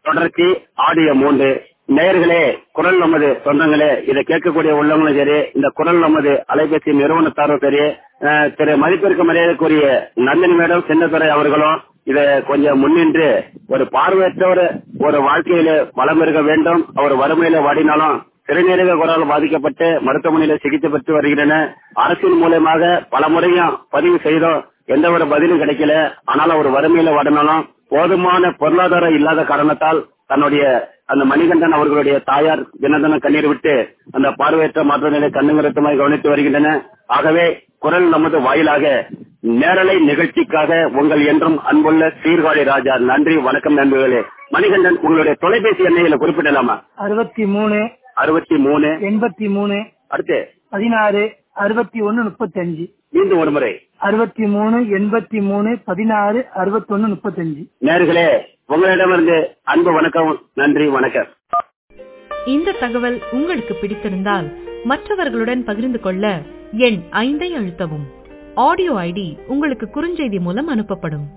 தொடர்ச்சி ஆடியோ மூன்று நேயர்களே குரல் நமது சொந்தங்களே இதை கேட்கக்கூடிய உள்ளவங்களும் சரி இந்த குரல் நமது அலைபேசி நிறுவனத்தாரும் சரி அஹ், திரு மதிப்பிற்கு மரியாதைக்குரிய நந்தினி மேடம் சின்னத்துறை அவர்களும் இதை கொஞ்சம் முன்னின்று ஒரு பார்வையற்றவர் ஒரு வாழ்க்கையில வளம் இருக்க வேண்டும் அவர் வறுமையில வாடினாலும் சிறுநீரக குரல் பாதிக்கப்பட்டு மருத்துவமனையில சிகிச்சை பெற்று வருகின்றன அரசின் மூலயமாக பல முறையும் பதிவு செய்தோம் எந்த ஒரு பதிலும் கிடைக்கல ஆனால் அவர் வறுமையில வாடினாலும் போதுமான பொருளாதாரம் இல்லாத காரணத்தால் தன்னுடைய அந்த மணிகண்டன் அவர்களுடைய தாயார் தினதினம் கண்ணீர் விட்டு அந்த பார்வையற்ற மாற்றுநிலை கண்ணுங்கரத்துமாய் கவனித்து வருகின்றன ஆகவே குரல் நமது வாயிலாக நேரலை நிகழ்ச்சிக்காக உங்கள் என்றும் அன்புள்ள சீர்காழி ராஜா நன்றி வணக்கம் நண்பர்களே மணிகண்டன் உங்களுடைய தொலைபேசி எண்ணை இதுல குறிப்பிடலாமா அறுபத்தி மூணு அறுபத்தி மூணு எண்பத்தி மூணு அடுத்து பதினாறு அறுபத்தி ஒன்னு முப்பத்தஞ்சு மீண்டும் ஒரு முறை அறுபத்தி மூணு எண்பத்தி மூணு பதினாறு அறுபத்தி ஒன்னு முப்பத்தஞ்சு நேர்களே உங்களிடமிருந்து அன்பு வணக்கம் நன்றி வணக்கம் இந்த தகவல் உங்களுக்கு பிடித்திருந்தால் மற்றவர்களுடன் பகிர்ந்து கொள்ள எண் ஐந்தை அழுத்தவும் ஆடியோ ஐடி உங்களுக்கு குறுஞ்செய்தி மூலம் அனுப்பப்படும்